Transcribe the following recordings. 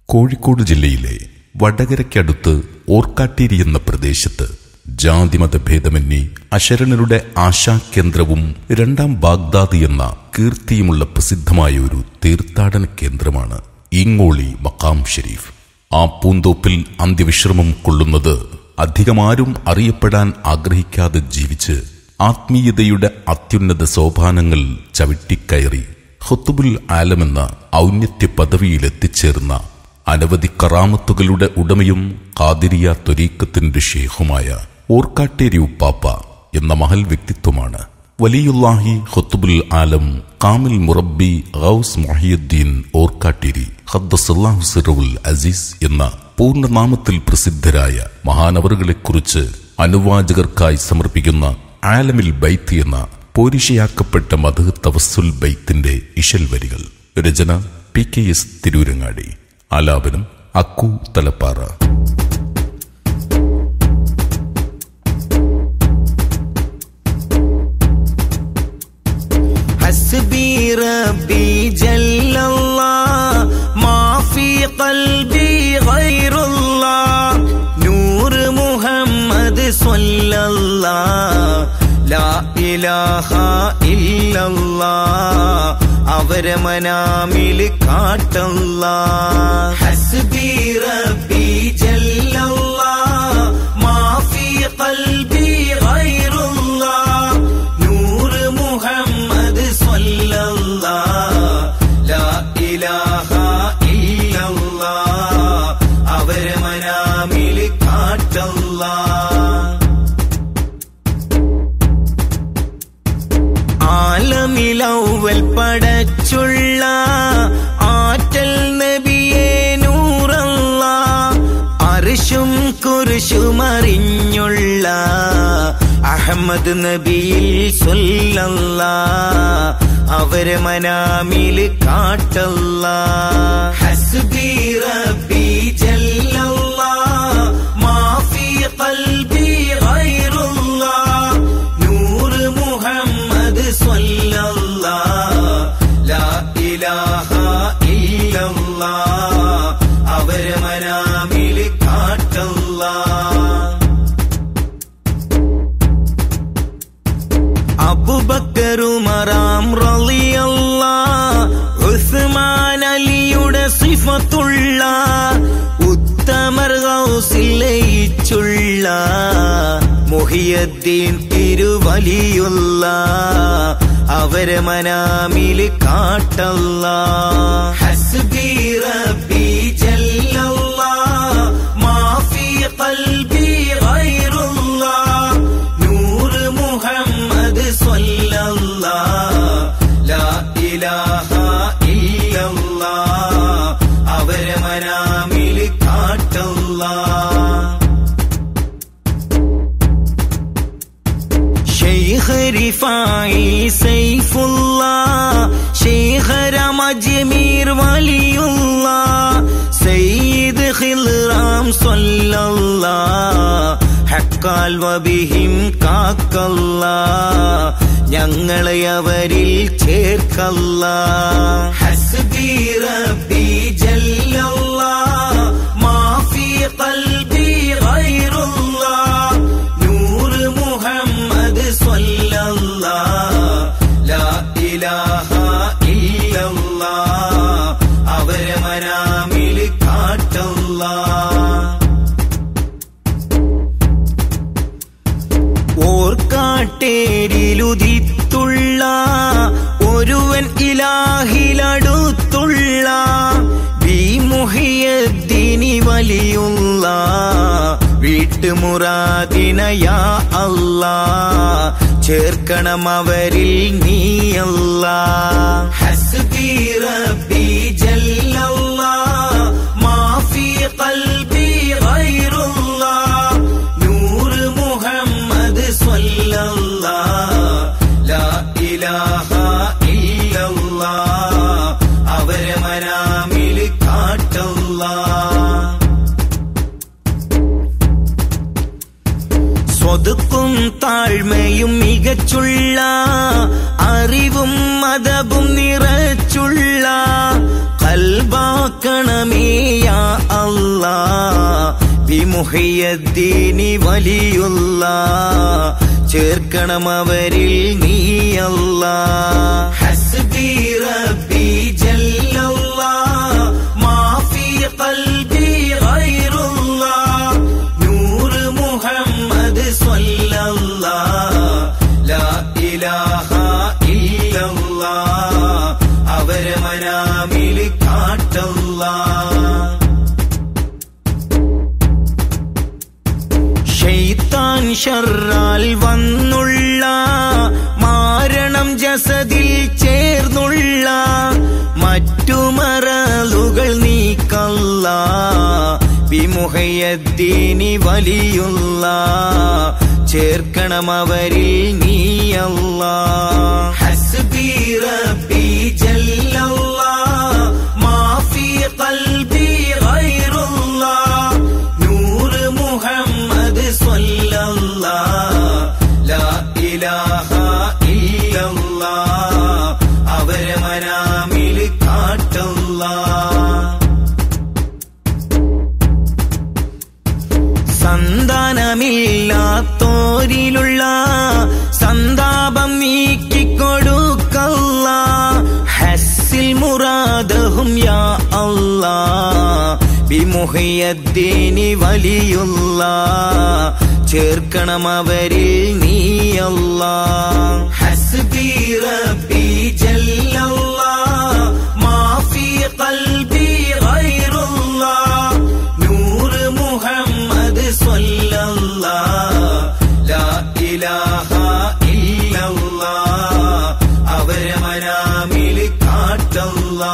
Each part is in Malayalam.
കോഴിക്കോട് ജില്ലയിലെ വടകരയ്ക്കടുത്ത് ഓർക്കാട്ടേരി എന്ന പ്രദേശത്ത് ജാതിമതഭേദമന്യേ അശരണരുടെ ആശാകേന്ദ്രവും രണ്ടാം ബാഗ്ദാദ് എന്ന കീർത്തിയുമുള്ള പ്രസിദ്ധമായ ഒരു തീർത്ഥാടന കേന്ദ്രമാണ് ഇങ്ങോളി മക്കാം ഷെരീഫ് ആ പൂന്തോപ്പിൽ അന്ത്യവിശ്രമം കൊള്ളുന്നത് അധികമാരും അറിയപ്പെടാൻ ആഗ്രഹിക്കാതെ ജീവിച്ച് ആത്മീയതയുടെ അത്യുന്നത സോപാനങ്ങൾ ചവിട്ടിക്കയറി ഹുത്തുബുൽ ആലമെന്ന ഔന്നത്യ പദവിയിലെത്തിച്ചേർന്ന അനവധി കറാമത്തുകളുടെ ഉടമയും കാതിരിയ ത്വരീക്കത്തിന്റെ ഷേഖുമായ ഓർക്കാട്ടേരി ഉപ്പാപ്പ എന്ന മഹൽ വ്യക്തിത്വമാണ് വലിയുല്ലാഹി ഹുത്തുബുൽ ആലം കാമിൽ മുറബി ഗൗസ് മൊഹിയുദ്ദീൻ ഓർക്കാട്ടേരി ഖദ്ദസല്ലാഹു സിറുൽ അസീസ് എന്ന പൂർണ്ണനാമത്തിൽ പ്രസിദ്ധരായ മഹാനവറുകളെക്കുറിച്ച് അനുവാചകർക്കായി സമർപ്പിക്കുന്ന ആലമിൽ ബൈത്ത് എന്ന പോരിഷയാക്കപ്പെട്ട മധു തവസ്സുൽ ബൈത്തിന്റെ ഇശൽ വരികൾ രചന പി കെ എസ് തിരൂരങ്ങാടി ആലാപനം അക്കു തലപ്പാറ حسبي ربي جل الله ما في قلبي غير الله نور محمد صلى الله لا إله إلا الله അവരെ മനാമിൽ കാട്ടല്ല ഹസ്ബി റബ്ബി ജല്ലല്ലാ മാഫി ഖൽബി ഗൈറുല്ലാ നൂർ മുഹമ്മദ് സ്വല്ലല്ലാ ലാ ഇലാഹ ഇല്ലല്ലാ അവരെ മനാമിൽ കാട്ടല്ലാ ആലമിലൗവൽ പടച്ചുള്ള ആറ്റൽ നബിയെ നൂറല്ല അർഷും കുരിശും അറിഞ്ഞുള്ള അഹമ്മദ് നബിയിൽ സൊല്ലല്ല അവരെ മനാമിൽ കാട്ടല്ല ഹസ്ബി റബ്ബി ജല്ലല്ലാ മാഫി ഖൽബി ഗൈറുല്ലാ നൂർ മുഹമ്മദ് സ്വല്ലല്ലാ ലാ ഇലാഹ ഇല്ലല്ലാ അവരെ മനാമിൽ കാട്ടല്ലാ അബുബക്കറുമറാം റളിയല്ല ഉസ്മാൻ അലിയുടെ സിഫത്തുള്ള ഉത്തമർ ഗൗസിൽ ലയിച്ചുള്ള മുഹിയദ്ദീൻ തിരുവലിയുള്ള അവരെ മനാമിൽ കാട്ടല്ല ഹസ്ബി റബ്ബി ജല്ലല്ലാ മാഫി ഖൽബി ഗൈറുല്ലാ നൂർ മുഹമ്മദ് സ്വല്ലല്ലാ ലാ ഇലാഹ ഇല്ലല്ലാ അവരെ മനാമിൽ കാട്ടല്ലാ شيخ رفاعي سيف الله شيخ رمجمير ولي الله سيد خلرام صلى الله ഹക്കാൽ വബിഹിം കാക്കല്ല ഞങ്ങളെ അവരിൽ ചേർക്കല്ല ഹസ്ബി റബ്ബി ജല്ലല്ലാ മാഫി ഖൽബി ഗൈറുല്ലാ നൂർ മുഹമ്മദ് സ്വല്ലല്ലാ ലാ ഇലാഹ ഇല്ലല്ലാ അവരെ മനാമിൽ കാട്ടല്ലാ ഓർക്കാട്ടേരിലുദിത്തുള്ള ഒരുവൻ ഇലാഹിലടുത്തുള്ള മുഹിയദ്ദീനി വലിയുള്ള വീട്ടുമുറാദിനയാ അല്ലാ ചേർക്കണം അവരിൽ നീയല്ല ഹസ്ബി റബ്ബി ജല്ലല്ലാ മാഫി ഖൽബി ഗൈറുല്ലാ നൂർ മുഹമ്മദ് സ്വല്ലല്ലാ ലാ ഇലാഹ ഇല്ലല്ലാ അവരെ മനാമിൽ കാട്ടല്ലാ സ്വതുക്കും താഴ്മയും മികച്ചുള്ള അറിവും മതവും നിറച്ചുള്ള കൽബാക്കണമേയാ വിമുഹയ്യദ്ദീനി വലിയുള്ള ചേർക്കണം അവരിൽ നീയല്ല ഹസ്ബി റബ്ബി ജല്ലല്ലാ മാഫി ഖൽബി ഗൈറുല്ലാ നൂർ മുഹമ്മദ് സ്വല്ലല്ലാ ലാ ഇലാഹ ഇല്ലല്ലാ അവരെ മനാമിൽ കാട്ടല്ലാ ഷെയ്ത്താൻ ഷർറാൽ വന്നുള്ള മാരണം ജസദിൽ ചേർന്നുള്ള മറ്റു മറലുകൾ നീക്കല്ല വിമുഹയദ്ദീനി വലിയുള്ള ചേർക്കണം അവരിൽ നീയല്ല ഹസ്ബി റബ്ബി ജല്ലല്ലാ മാഫി ഖൽബി ഗൈറുല്ലാ നൂർ മുഹമ്മദ് സ്വല്ലല്ലാ ലാ ഇലാഹ ഇല്ലല്ലാ അവരെ മനാമിൽ കാട്ടല്ലാ സന്താനമില്ലാത്തോരിലുള്ള സന്താപം നീക്കിക്കൊടുക്കല്ല ഹസ്സിൽ മുറാദഹും യാ അല്ലാ വിമുഹയദ്ദീനി വലിയുള്ള ചേർക്കണം അവരിൽ നീയല്ല ഹസ്ബി റബ്ബി ജല്ലല്ലാ മാഫി ഖൽബി ഗൈറുല്ലാ നൂർ മുഹമ്മദ് സ്വല്ലല്ലാ ലാ ഇലാഹ ഇല്ലല്ലാ അവരെ മനാമിൽ കാട്ടല്ലാ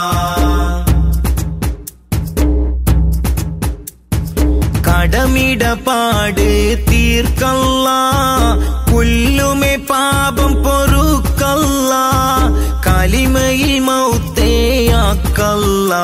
കടമിടപാട് തീർക്കല്ല പുല്ലുമെ പാപം പൊറുക്കല്ല കലിമയിൽ മൗത്തേയാക്കല്ല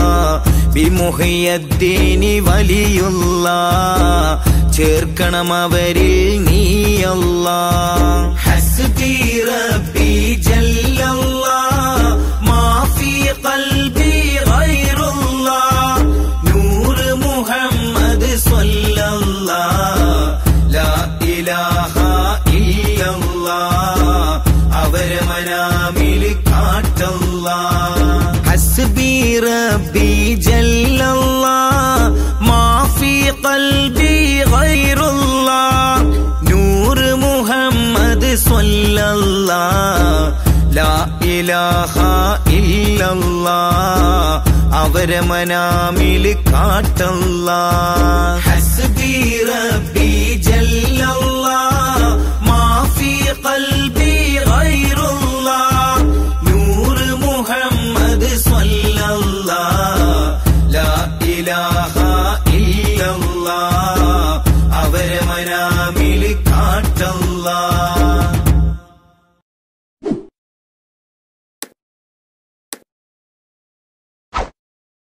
വിമുഹയദ്ദീനി വലിയുള്ള ചേർക്കണം അവരിൽ നീയല്ല ഹസ്ബി റബ്ബി ജല്ലല്ലാ മാഫി ഖൽബി ഗൈറുല്ലാ നൂർ മുഹമ്മദ് സ്വല്ലല്ലാ ലാ ഇലാഹ ഇല്ലല്ലാ അവരെ മനാമിൽ കാട്ടല്ലാ ഹസ്ബി റബ്ബി ജല്ലല്ലാ മാഫി ഖൽബി ഗൈറുല്ലാ നൂർ മുഹമ്മദ് സ്വല്ലല്ലാ ലാ ഇലാഹ ഇല്ലല്ലാ അവരെ മനാമിൽ കാട്ടല്ല ഹസ്ബി റബ്ബി ജല്ലല്ലാ മാഫി ഖൽബി ഗൈറുല്ലാ നൂർ മുഹമ്മദ് സ്വല്ലല്ലാ ലാ ഇലാഹ ഇല്ലല്ലാ അവരെ മനാമിൽ കാട്ടല്ലാ